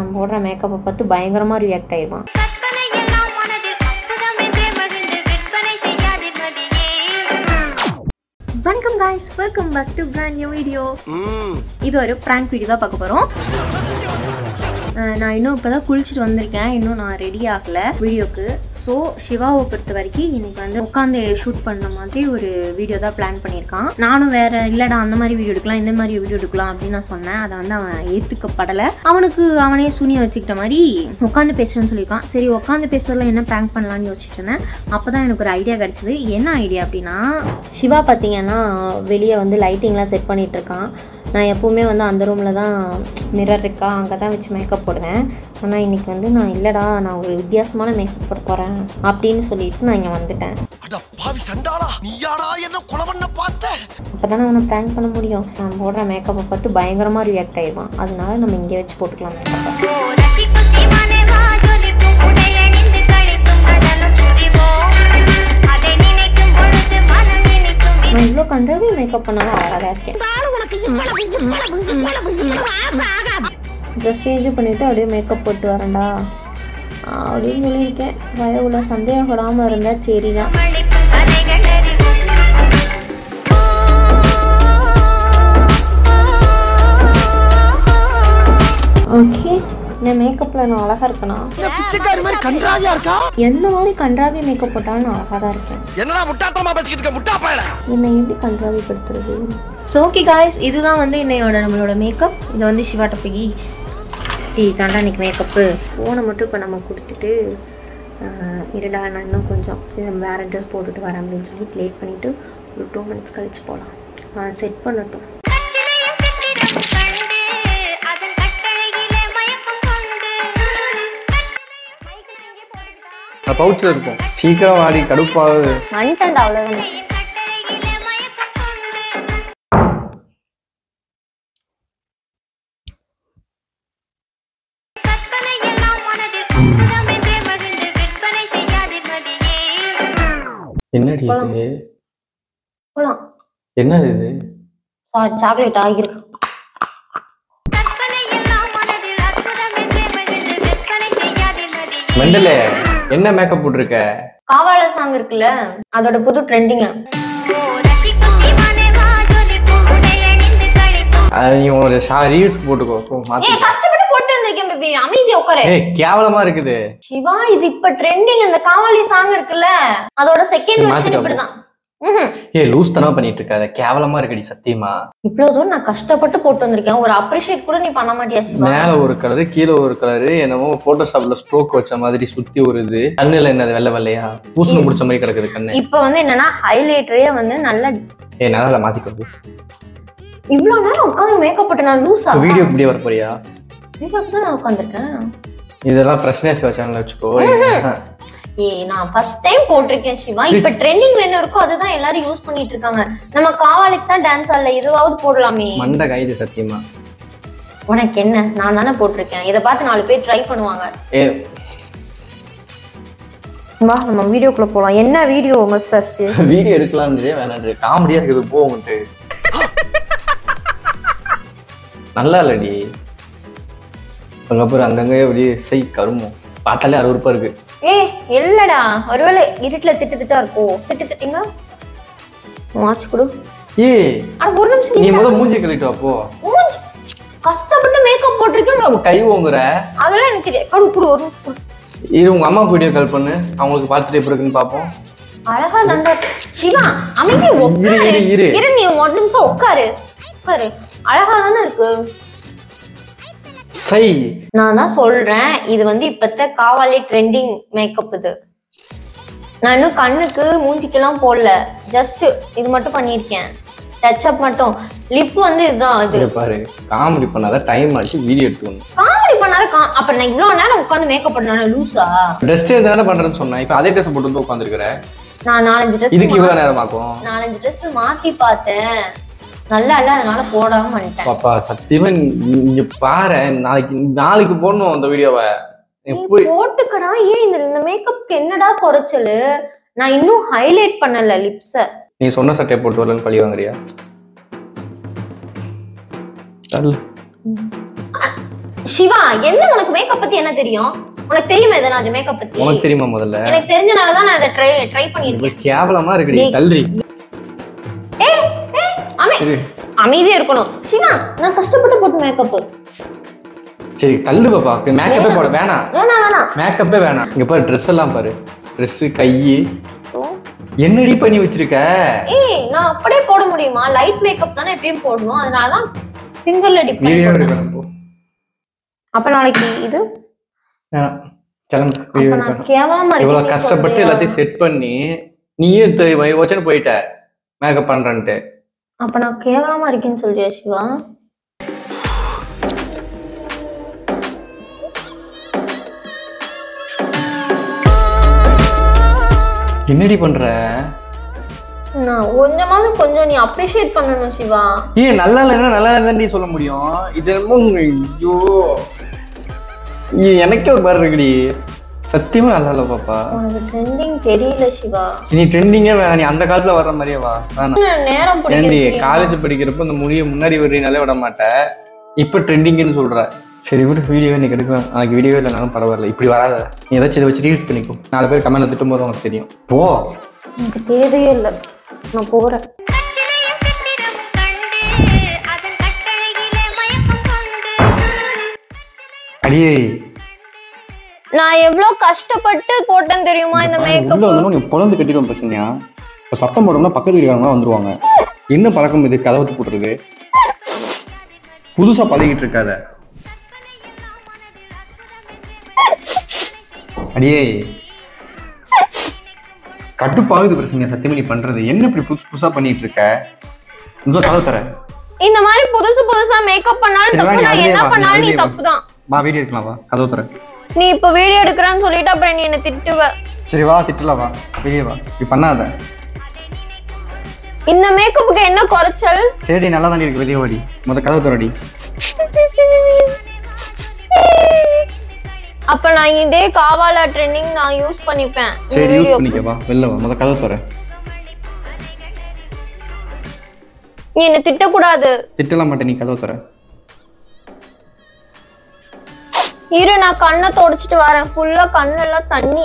நான் போடுற மேக்கப்பை பார்த்து பயங்கரமாக ரியாக்ட் ஆயிடுவான் கற்பனை எல்லாம் மனது அற்புதம் என்றே மகிழ்ந்து விற்பனை செய்யாதே மதியே வணக்கம் guys welcome back to brand new video இது ஒரு ப்ராங்க் வீடியோ தான் பார்க்க போகிறோம் நான் இன்னும் இப்போ தான் குளிச்சுட்டு வந்திருக்கேன் இன்னும் நான் ரெடி ஆகலை வீடியோக்கு ஸோ சிவாவை பொறுத்த வரைக்கும் இன்னைக்கு வந்து உட்காந்து ஷூட் பண்ண மாதிரி ஒரு வீடியோ தான் பிளான் பண்ணியிருக்கான் நானும் வேற இல்லைடா அந்த மாதிரி வீடியோ எடுக்கலாம் இந்த மாதிரி வீடியோ எடுக்கலாம் அப்படின்னு நான் சொன்னேன் அதை வந்து அவன் ஏற்றுக்கப்படலை அவனுக்கு அவனே சூனியம் வச்சுக்கிட்ட மாதிரி உட்காந்து பேசுறேன்னு சொல்லியிருக்கான் சரி உட்காந்து பேசுறதுல என்ன ப்ராங்க் பண்ணலாம்னு யோசிச்சுட்டு இருந்தேன் அப்போ தான் எனக்கு ஒரு ஐடியா கிடச்சிது என்ன ஐடியா அப்படின்னா சிவா பார்த்தீங்கன்னா வெளியே வந்து லைட்டிங்லாம் செட் பண்ணிட்டு இருக்கான் நான் எப்போவுமே வந்து அந்த ரூமில் தான் மிரர் இருக்கா அங்கே தான் வச்சு மேக்கப் போடுவேன் ஆனால் இன்னைக்கு வந்து நான் இல்லைடா நான் ஒரு வித்தியாசமான மேக்கப் போட போகிறேன் அப்படின்னு சொல்லிட்டு நான் இங்கே வந்துட்டேன் அட பாவி சண்டாளா நீயாடா என்ன கொலை பண்ண பார்த்த அப்போ தானே அவனை ப்ராங்க் பண்ண முடியும் நான் போடுற மேக்கப்பை பார்த்து பயங்கரமாக ரியாக்ட் ஆயிடுவான் அதனால நம்ம இங்கே வச்சு போட்டுக்கலாம் மேக்கப்பை ஓ ரசிக்கும் சிவனே வா ஜொலிக்கும் உடை அணிந்து களிக்கும் நடனம் புரிவோம் அதை நினைக்கும் பொழுது மனம் இனிக்கும் நான் இவ்வளோ கண்டாவே மேக்கப் பண்ணாலும் அழகாக தான் இருக்கேன் ட்ரெஸ் சேஞ்ச் பண்ணிவிட்டு அப்படியே மேக்கப் போட்டு வரேன்டா அப்படின்னு சொல்லியிருக்கேன் பயவுல சந்தேகப்படாமல் இருந்தால் சரி தான் மளிக்கும் கதைகள் அறிவோம் ஓகே இந்த மேக்கப்பில் நான் அழகாக இருக்கேனா பிச்சைக்காரி மாதிரி கன்றாவியா இருக்கா எந்த மாதிரி கன்றாவி மேக்கப் போட்டாலும் நான் அழகாக தான் இருக்கேன் என்னடா முட்டாட்டமா பேசிக்கிட்டு இருக்க முட்டா பயல என்னை எப்படி கன்றாவி படுத்துறது ஸோ ஓகே காய்ஸ் இதுதான் வந்து என்னையோட நம்மளோட மேக்கப் இது வந்து சிவாட்ட போய் டீ தாண்டா இன்னைக்கு மேக்கப்பு ஃபோனை மட்டும் இப்போ நம்ம கொடுத்துட்டு ஆஹ், இருடா நான் இன்னும் கொஞ்சம் இது வேறு ட்ரெஸ் போட்டுட்டு வரேன் அப்படின்னு சொல்லி லேட் பண்ணிவிட்டு ஒரு டூ மினிட்ஸ் கழிச்சு போகலாம் செட் பண்ணட்டும் கட்டிலையும் சித்திரம் கண்டு அதன் கட்டழகிலே மயக்கம் கொண்டு பவுச்சில் இருக்கும் சீக்கிரம் வாடி கடுப்பாகுது வந்துட்டேன்டா அவ்வளோதானே கட்டழகிலே மயக்கம் கொண்டு கற்பனை எல்லாம் மனது அற்புதம் என்றே மகிழ்ந்து விற்பனை செய்யாதே மதியே என்னடி இது போகலாம் என்னது இது சாரி சாக்லேட் ஆகிருக்கு கற்பனை எல்லாம் மனது அற்புதம் என்றே மகிழ்ந்து விற்பனை செய்யாதே மதியே மெண்டலே என்ன மேக்கப் போட்டிருக்க காவால சாங் இருக்குல்ல அதோட புது ட்ரெண்டிங்க ஓ ரசிக்கும் சிவனே வா ஜொலிக்கும் உடை அணிந்து களிக்கும் அது நீ ஒரு ஷா ரீல்ஸ் போட்டுக்கோ போ, மாத்தி ஏய் கஷ்டப்பட்டு போட்டு வந்திருக்கேன் பேபி அமைதியா உட்காரு ஏய் கேவலமா இருக்குது சிவா இது இப்ப ட்ரெண்டிங் இந்த காவாலி சாங் இருக்குல்ல அதோட செகண்ட் வெர்ஷன் மாத்திட்டா இப்படிதான் ம்ஹும். ஏய் லூஸ் தனமா பண்ணிட்டு இருக்காத கேவலமா இருக்குடி சத்தியமா இவ்வளவு தூரம் நான் கஷ்டப்பட்டு போட்டு வந்திருக்கேன் ஒரு அப்ரிஷியேட் கூட நீ பண்ண மாட்டியா சிவா மேல ஒரு கலரு கீழே ஒரு கலரு என்னமோ போட்டோஷாப்ல ஸ்ட்ரோக் வச்ச மாதிரி சுத்தி ஒரு இது கண்ணுல என்னது வெள்ளை வெள்ளையா பூசணம் முடிச்ச மாதிரி கிடக்குது கண்ணு இப்ப வந்து என்னன்னா ஹைலைட்டரே வந்து நல்ல ஏய் நல்லா மாத்திக்கோ இவ்வளவு நேரம் உட்காந்து மேக்கப் போட்டு நான் லூஸா வீடியோ இப்படியே வர போறியா மேக்கப் தான் நான் உட்காந்துருக்கேன் இதெல்லாம் பிரச்சனை சிவா சேனல்ல வச்சுக்கோ ஏய் நான் ஃபர்ஸ்ட் டைம் போட்டிருக்கேன் சிவா இப்ப ட்ரெண்டிங்ல என்ன இருக்கோ அதுதான் எல்லாரும் யூஸ் பண்ணிட்டு இருக்காங்க நம்ம காவாலிக்கு தான் டான்ஸ் ஆடல இதுவாவது போடலாமே மண்டை கைது சத்தியமா உனக்கு என்ன நான் தானே போட்டிருக்கேன் இதை பார்த்து நாலு பேர் ட்ரை பண்ணுவாங்க ஏ வா நம்ம வீடியோக்குள்ள போலாம் என்ன வீடியோ உங்க ஃபர்ஸ்ட் வீடியோ எடுக்கலாம்ன்றே வேணாம் காமெடியா இருக்குது போ உங்கள்கிட்ட நல்லா இல்லடி அதுக்கப்புறம் அங்கங்கே அப்படியே செய் கருமம் பார்த்தாலே அறுவறுப்பா இருக்கு ஏய் இல்லடா ஒருவேளை இருட்டுல திட்டு திட்டா இருக்கோ திட்டு திட்டிங்க வாட்ச் கொடு ஏய் ஆனா ஒரு நிமிஷம் நீ நில்லு. முத மூஞ்சி கழிட்டு வா, போ மூஞ்சி. கஷ்டப்பட்டு மேக்கப் போட்டிருக்கேன் நம்ம கை ஓங்குற அதெல்லாம் எனக்கு தெரியாது கொடு கொடு ஒரு நிமிஷம் கொடு இது உங்க அம்மாவுக்கு வீடியோ கால் பண்ணு அவங்களுக்கு பார்த்துட்டு எப்படி இருக்குன்னு பார்ப்போம் அழகா தண்டா சிவா அமைதி இரு, உட்காரு இரு, இரு. இரு நீ ஒரு நிமிஷம் உட்காரு உட்காரு அழகா தானே இருக்கு சை நான் தான் சொல்றேன் இது வந்து இப்பத்த காவாலி ட்ரெண்டிங் மேக்கப் இது நான் இன்னும் கண்ணுக்கு மூஞ்சிக்கெல்லாம் போடல ஜஸ்ட் இது மட்டும் பண்ணியிருக்கேன் டச்சப் மட்டும் லிப் வந்து இதுதான் இது இங்க பாரு காமெடி பண்ணாத டைம் ஆச்சு வீடியோ எடுத்துக்கணும் காமெடி பண்ணாத கா- அப்புறம் நான் இவ்வளவு நேரம் உட்காந்து மேக்கப் பண்ணேன் லூசா ட்ரெஸ் தானே பண்றேன்னு சொன்னேன் இப்போ அதே ட்ரெஸ் போட்டு வந்து உட்காந்துருக்கிற நான் நாலஞ்சு இதுக்கு ட்ரெஸ் இவ்வளவு நேரமாக்கும் நாலஞ்சு ட்ரெஸ் மாத்தி பார்த்தேன் நல்லா இல்ல அதனால போடாம பண்ணிட்டேன் பாப்பா சத்தியமா நீ- இங்க பாரு நாளைக்கு நாளைக்கு போடணும் அந்த வீடியோவை நீ நீ போய் போட்டுக்கடா ஏன் இந்த இந்த மேக்கப்க்கு என்னடா குறைச்சலு நான் இன்னும் ஹைலைட் பண்ணல லிப்ஸ நீ சொன்ன சட்டையை போட்டு வரலன்னு பழி வாங்குறியா தள்ளு சிவா என்ன உனக்கு மேக்கப் பத்தி என்ன தெரியும் உனக்கு தெரியுமா எதனாச்சும் மேக்கப் பத்தி உனக்கு தெரியுமா முதல்ல எனக்கு தெரிஞ்சனால தான் நான் இதை ட்ரை ட்ரை பண்ணியிருக்கேன் இவ்வளவு கேவலமா இருக்குடி டேய். கல்றி ஏய், ஏய், அமை சரி அமைதியா இருக்கணும் சிவா நான் கஷ்டப்பட்டு போட்டு மேக்கப் சரி தள்ளு பாப்பா மேக்கப்பே போட வேணாம் வேணாம் வேணாம் மேக்கப்பே வேணாம் இங்க பாரு ட்ரெஸ் எல்லாம் பாரு ட்ரெஸ் கை ஓ. என்னடி பண்ணி வச்சிருக்க ஏய் நான் அப்படியே போட முடியுமா லைட் மேக்கப் தானே எப்பயும் போடணும் அதனால தான் ஃபிங்கர்ல டிப் பண்ணி வீடியோ போடுறேன். எடுக்கணும் போ அப்ப நாளைக்கு இது வேணாம் கிளம்பு அப்ப வீடியோ நான் எடுக்கணும் கேவலமா இவ்வளவு இருக்கேன்னு கஷ்டப்பட்டு சொல்றியா? எல்லாத்தையும் செட் பண்ணி நீயே த- வயிறு வச்சுன்னு போயிட்ட மேக்கப் பண்றேன்ட்டு அப்ப நான் கேவலமா இருக்கேன்னு சொல்றியா சிவா என்னடி பண்ற நான் கொஞ்சமாவது கொஞ்சம் நீ அப்ரிஷியேட் பண்ணணும் சிவா ஏன் நல்லா இல்லைன்னா நல்லா இல்லைன்னு சொல்ல முடியும் இது என்னமோ உங்க- ஐயோ ஏய், எனக்கே ஒரு மாதிரி இருக்குடி சத்தியமா நல்லா இல்ல பாப்பா உனக்கு ட்ரெண்டிங் தெரியல சிவா சரி, நீ ட்ரெண்டிங்கே வேணாம் நீ அந்த காலத்துல வர்ற மாதிரியே வா வேணாம் என்ன நேரம் ஏண்டி பிடிக்கிறது காலேஜ் படிக்கிறப்ப இந்த முடிய முன்னாடி வர்றீனாலே விட மாட்டேன் இப்ப ட்ரெண்டிங்னு சொல்ற சரி விடு வீடியோவே நீ எடுக்கலாம் எனக்கு வீடியோவே இல்லைனாலும் பரவாயில்ல இப்படி வராத நீ ஏதாச்சும் இதை வச்சு ரீல்ஸ் பண்ணிக்கோ நாலு பேர் கமெண்ட்ல திட்டும் போது உனக்கு தெரியும் போ எனக்கு தேவையே இல்லை நான் போறேன் அதன் கட்டளையிலே மயக்கம் கொண்டு அடியே நான் எவ்வளவு கஷ்டப்பட்டு போட்டேன் தெரியுமா இந்த உள்ள மேக்கப் வந்தோம் நீ பொழந்து கட்டிடுவோம் பசங்க இப்போ சத்தம் போட்டோம்னா பக்கத்து வீட்டுக்காரங்க வந்துருவாங்க என்ன பழக்கம் இது கதவை போட்டுறது புதுசா பழகிட்டு இருக்காத அடியே கட்டுப்பாகுது பிரச்சனை சத்தியமா நீ பண்றது என்ன இப்படி புதுசு புதுசா பண்ணிட்டு இருக்க முதல்ல கதவை தர இந்த மாதிரி புதுசு புதுசா மேக்கப் பண்ணாலும் சரி, வா, தப்பு நீ நான் அதுலயே என்ன வா, நீ பண்ணாலும் நீ அதுலயே வா. தப்பு தான் வா வீடியோ எடுக்கலாம் வா கதவை தர நீ இப்ப வீடியோ எடுக்கிறேன்னு சொல்லிட்டு அப்புறம் நீ என்ன திட்டுவ சரி வா திட்டலாம் வா வெளியே வா இப்படி பண்ணாத இந்த மேக்கப்புக்கு என்ன குறைச்சல் சரி நல்லா தாண்டி இருக்கு வெளியே வாடி முத கதவை தரடி அப்ப நான் இதே காவாலா ட்ரெண்டிங் நான் யூஸ் பண்ணிப்பேன் இந்த சரி யூஸ் வீடியோ பண்ணிக்க வா வெளில வா முத கதவை தர நீ என்ன திட்டக்கூடாது திட்டலாம் மாட்டேன் நீ கதவை தர இரு நான் கண்ணை தொடச்சிட்டு வரேன் ஃபுல்லா கண்ணெல்லாம் தண்ணி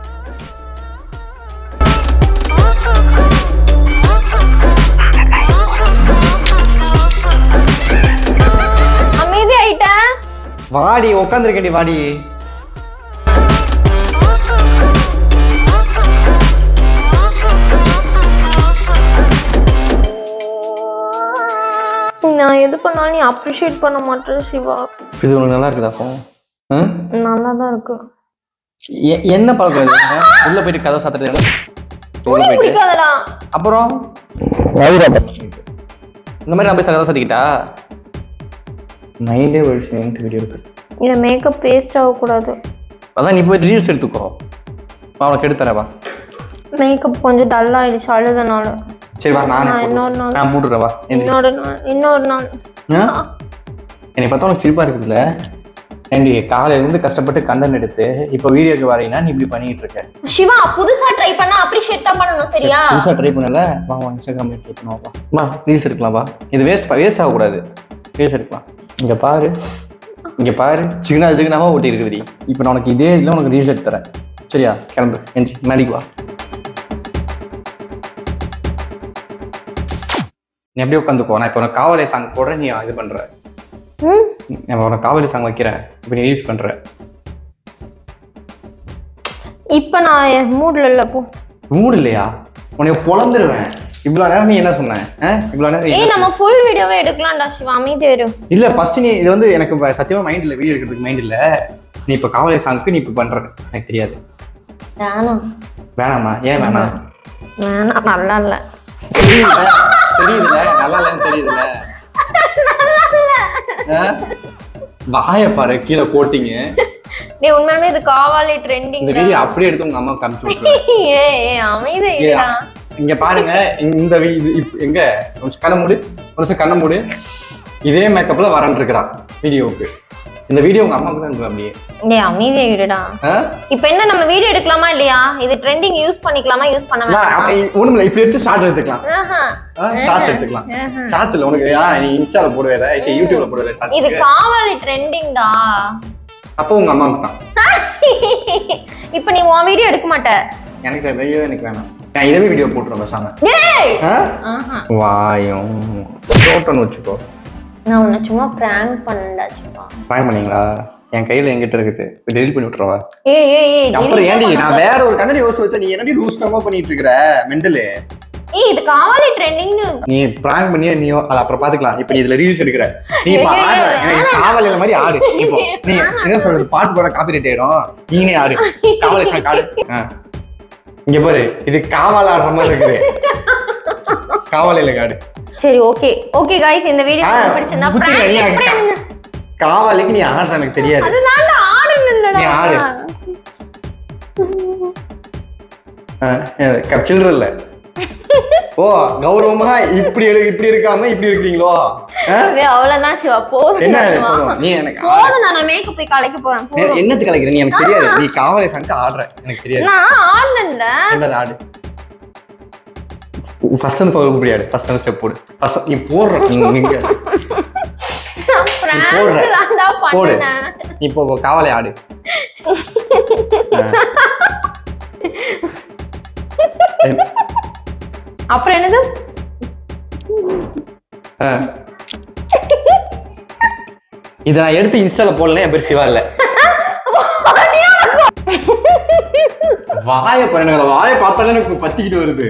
அமைதி ஆயிட்டேன் வாடி உட்காந்துருக்கேன்டி வாடி நான் எது பண்ணாலும் நீ அப்ரிஷியேட் பண்ண மாட்டேன் சிவா இது உனக்கு நல்லா இருக்குதா அப்போ ஆ? நல்லா தான் இருக்கு எ- என்ன பழக்கம் இது ஆ? உள்ள போயிட்டு கதவை சாத்துறது என்ன? உள்ள போயிட்டு பிடிக்காதடா அப்புறம் இந்த மாதிரி நான் போய் கதவை சாத்திக்கிட்டா நைலே ஒரு வீடியோ இருக்கு இந்த மேக்கப் வேஸ்ட் ஆகக்கூடாது அதான் நீ போய் ரீல்ஸ் எடுத்துக்கோ வா உனக்கு எடுத்து தரேன் வா மேக்கப் கொஞ்சம் டல் ஆயிடுச்சு அழுதனால சரி வா நானே நான் இன்னொரு போடுறேன். நாள். நான் போட்டுறேன் வா எந்திரி. இன்னொரு நாள் இன்னொரு நாள் ஆ? என்னை பார்த்தா உனக்கு சிரிப்பா இருக்குதுல்ல ஏண்டி காலையில இருந்து கஷ்டப்பட்டு கண்டன் எடுத்து இப்போ வீடியோக்கு வரீங்கன்னா நீ இப்படி பண்ணிட்டு இருக்க சிவா புதுசா ட்ரை பண்ணா அப்ரிஷியேட் தான் பண்ணணும் சரியா புதுசா ட்ரை பண்ணல வா வா இன்ஸ்டாகிராம் ட்ரை பண்ணுவோம் வா வா ரீல்ஸ் எடுக்கலாம் வா இது வேஸ்ட் வேஸ்ட் ஆகக்கூடாது ரீல்ஸ் எடுக்கலாம் இங்க பாரு இங்க பாரு சிக்கனா சிக்கனாவா ஓட்டி இருக்குதுடி இப்போ நான் உனக்கு இதே இதில் உனக்கு ரீல்ஸ் எடுத்து தரேன் சரியா கிளம்பு எந்திரி மேடிக்கு வா நீ அப்படியே உட்காந்துக்கோ நான் இப்போ உனக்கு காவலை சாங் போடுறேன் நீ இது பண்ற ம் நான் உனக்கு காவலி சாங் வைக்கிறேன் இப்போ நீ ரீல்ஸ் பண்ற இப்ப நான் மூட்ல இல்ல போ மூடு இல்லையா உன்னை பொழந்துருவேன் இவ்வளோ நேரம் நீ என்ன சொன்ன ஆ? இவ்வளோ நேரம் நீ ஏய் என்ன நம்ம ஃபுல் வீடியோவே எடுக்கலாம்டா சிவா அமைதி வரும் இல்ல ஃபர்ஸ்ட் நீ இது வந்து எனக்கு இப்ப சத்தியமா மைண்ட் இல்ல வீடியோ எடுக்கிறதுக்கு மைண்ட் இல்ல நீ இப்ப காவலை சாங்க்கு நீ இப்ப பண்ற எனக்கு தெரியாது வேணாம் வேணாமா ஏன் வேணாம் வேணாம் நல்லா இல்ல தெரியுதுல தெரியுதுல நல்லா இல்லைன்னு தெரியுதுல ஆ? வாய பாரு கீழே கோட்டிங்க நீ உண்மையாலுமே இது காவாலி ட்ரெண்டிங் இந்த வீடியோ அப்படியே எடுத்து உங்க அம்மா காமிச்சு விட்டுருவேன் ஏய் ஏய், அமைதி ஏய், இருடா. இங்க பாருங்க இந்த வீ- இது இப்ப எங்க கொஞ்சம் கண்ணை மூடு ஒரு நிமிஷம் கண்ணை மூடு இதே மேக்கப்ல வரன் இருக்கிறான் வீடியோவுக்கு இந்த வீடியோ உங்க அம்மாவுக்கு தான் அனுப்புவேன் அப்படியே டேய் அமைதியா இருடா ஆ? இப்போ என்ன நம்ம வீடியோ எடுக்கலாமா இல்லையா இது ட்ரெண்டிங் யூஸ் பண்ணிக்கலாமா யூஸ் பண்ண அம்மா, அப்ப வேண்டாமா ஒண்ணும் இல்ல இப்படி எடுத்து ஷார்ட்ஸ் எடுத்துக்கலாம் ஆஹா. ஷார்ட்ஸ் எடுத்துக்கலாம் ஷார்ட்ஸ் இல்ல உனக்கு ஆ, நீ இன்ஸ்டால போடுவேல சரி யூடியூப்ல போடுவேல இது ஷார்ட்ஸ் காவாலி ட்ரெண்டிங்டா அப்போ உங்க அம்மாவுக்கு தான் இப்போ நீ உன் வீடியோ எடுக்க மாட்ட எனக்கு வீடியோ எனக்கு வேணாம் நான் இதே வீடியோ போட்டுறேன் பேசாம டேய் ஆ? ஆஹா வாயும் போட்டோன்னு வச்சுக்கோ நான் உன்னை சும்மா பிராங்க் பண்ணடா சும்மா ட்ராய் பண்ணீங்களா என் கையில எங்கிட்ட இருக்குது டெலிட் பண்ணி விட்டுறவா ஏய் ஏய் ஏய் அப்புறம் delete ஏன்டி பண்ணாத. நான் வேற ஒரு கண்ணாடி யோசிச்சு வச்சா நீ என்னடி லூஸ் தமா பண்ணிட்டு இருக்கிற மெண்டலு ஏய் இது காவாலி ட்ரெண்டிங்னு நீ பிராங்க் பண்ணி நீ அது அப்புறம் பாத்துக்கலாம் இப்ப நீ இதுல ரீல்ஸ் எடுக்கிற நீ இப்ப ஐயோ, ஆடுற ஐயோ, எனக்கு காவலில மாதிரி ஆடு இப்போ நீ என்ன சொல்றது பாட்டு போட காப்பி ரைட் ஆயிடும் நீங்களே ஆடு காவலை சாங் ஆடு ஆ. இங்க பாரு இது காவல் ஆடுற மாதிரி இருக்குது காவலையில காடு சரி ஓகே ஓகே காய்ஸ் இந்த வீடியோ ஆ, பிடிச்சிருந்தா புத்தி இல்லை, நீ prank எனக்கு எப்படி காவலுக்கு நீ ஆடுற எனக்கு தெரியாது அதனால ஆடணும் நீ ஆடு. இல்லடா சில்லற இல்ல ஓ கௌரவமா இப்படி எடு இப்படி இருக்காம இப்படி இருக்கீங்களோ ஆ? டேய், அவ்வளவுதான் சிவா போதும் என்ன சிவா. போதும்? நீ எனக்கு ஆடு. போதும் நான் மேக்கப் போய் கலைக்க போறேன் நீ போதும் என்னத்துக்கு கலைக்கிற நீ எனக்கு தெரியாது நீ காவலை சங்க ஆடுற எனக்கு தெரியாது நான் ஆடணும்ல என்னது ஆடு ஃபர்ஸ்ட் வந்து ஃபவுல் முடியாது ஃபர்ஸ்ட் வந்து ஸ்டெப் போடு ஃபர்ஸ்ட் நீ போடுற நீ நீங்க நான் prank போடுற. தான்டா போடு. பண்ணேன் நீ இப்போ காவலை ஆடு ஆ. அப்புறம் என்னது ஆ. இதை நான் எடுத்து இன்ஸ்டால போடல என் பேர் சிவா இல்ல வாய பாருங்க அந்த வாயை பார்த்தாலே எனக்கு பத்திக்கிட்டு வருது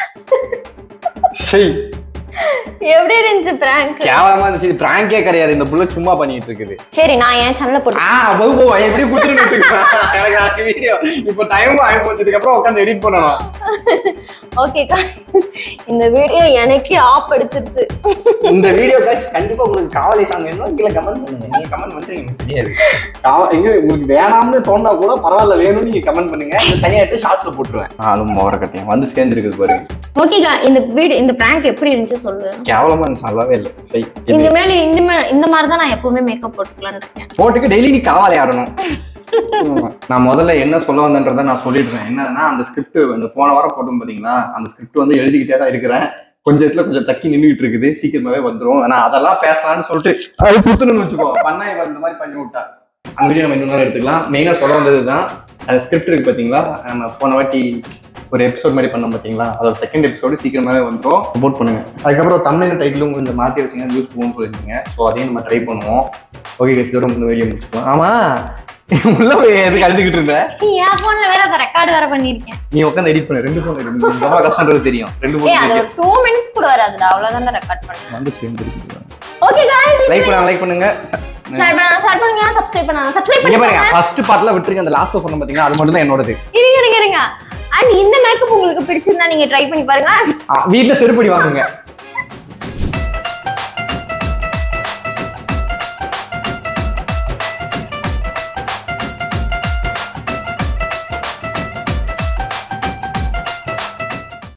சரி எப்படி இருந்துச்சு prank கேவலமா இருந்துச்சு இது பிராங்கே கிடையாது இந்த புள்ள சும்மா பண்ணிட்டு இருக்குது சரி நான் என் சேனல்ல போட்டு ஆ போ போ எப்படி குத்துருன்னு வச்சுக்கோ எனக்கு நான் வீடியோ இப்போ டைம் ஆகி போச்சதுக்கு அப்புறம் உட்காந்து எடிட் பண்ணணும் ஓகே இந்த வீடியோ எனக்கே ஆப் அடிச்சிருச்சு இந்த வீடியோ கண்டிப்பா உங்களுக்கு காவலை சாங் வேணும் கீழே கமெண்ட் பண்ணுங்க நீங்க கமெண்ட் பண்றீங்க எனக்கு தெரியாது காவ எங்க உங்களுக்கு வேணாம்னு தோணா கூட பரவாயில்ல வேணும்னு நீங்க கமெண்ட் பண்ணுங்க இந்த தனியா எடுத்து ஷார்ட்ஸ்ல போட்டுருவேன் ஆளும் மோர கட்டையும் வந்து சேர்ந்துருக்குது பாருங்க ஓகேக்கா இந்த வீடியோ இந்த prank எப்படி இருந்துச்சு சொல்லு கேவலமா இருந்துச்சு நல்லாவே இல்லை சரி இது இனிமேல் இந்த இந்த மாதிரி தான் நான் எப்பவுமே மேக்கப் போட்டுக்கலாம்னு இருக்கேன் போட்டுக்கு டெய்லி நீ காவலை ஆடணும் ம். நான் முதல்ல என்ன சொல்ல வந்தேன்றதை நான் சொல்லிடுறேன் என்னன்னா அந்த ஸ்கிரிப்ட் அந்த போன வாரம் போட்டோம் பாத்தீங்களா அந்த ஸ்கிரிப்ட் வந்து எழுதிக்கிட்டே தான் இருக்கிறேன் கொஞ்சம் இடத்துல கொஞ்சம் தக்கி நின்றுட்டு இருக்குது சீக்கிரமாவே வந்துரும் நான் அதெல்லாம் பேசலாம்னு சொல்லிட்டு அது குத்துணும்னு வச்சுக்கோ பண்ணா இவன் இந்த மாதிரி பண்ணி விட்டா அந்த வீடியோ நம்ம இன்னொரு நாள் எடுத்துக்கலாம் மெயினா சொல்ல வந்தது தான் அந்த ஸ்கிரிப்ட் இருக்கு பாத்தீங்களா நம்ம போன வாட்டி ஒரு எபிசோட் மாதிரி பண்ணோம் பாத்தீங்களா அதோட செகண்ட் எபிசோடு சீக்கிரமாவே வந்துரும் சப்போர்ட் பண்ணுங்க அதுக்கப்புறம் தமிழ் டைட்டிலும் கொஞ்சம் மாற்றி வச்சீங்கன்னா யூஸ் போகும்னு சொல்லியிருந்தீங்க ஸோ அதையும் நம்ம ட்ரை பண்ணுவோம் ஓகே இதோட இந்த வீடியோ முடிச்சுக்கலாம் ஆமா உள்ள போய் எதுக்கு அழுதுகிட்டு இருந்த என் போன்ல வேற அதை ரெக்கார்டு வேற பண்ணிருக்கேன் நீ உட்காந்து எடிட் பண்ணு ரெண்டு ஃபோன் ரெண்டு எவ்வளவு கஷ்டன்றது தெரியும் ரெண்டு ஏய் அது ஃபோன் ஒரு டூ மினிட்ஸ் கூட வராதுடா அவ்வளவுதான் ரெக்கார்ட் பண்ணேன் வந்து சேர்ந்து ஓகே गाइस லைக் பண்ணுங்க லைக் பண்ணுங்க ஷேர் பண்ணுங்க ஷேர் பண்ணுங்க சப்ஸ்கிரைப் பண்ணுங்க சப்ஸ்கிரைப் இங்க பாருங்க பண்ணுங்க ஃபர்ஸ்ட் பார்ட்ல விட்டுருங்க அந்த லாஸ்ட் சொன்ன பாத்தீங்களா அது மட்டும் தான் என்னோடது இருங்க இருங்க இருங்க அண்ட் இந்த மேக்கப் உங்களுக்கு பிடிச்சிருந்தா நீங்க ட்ரை பண்ணி பாருங்க ஆ, வீட்ல செருப்படி வாங்குங்க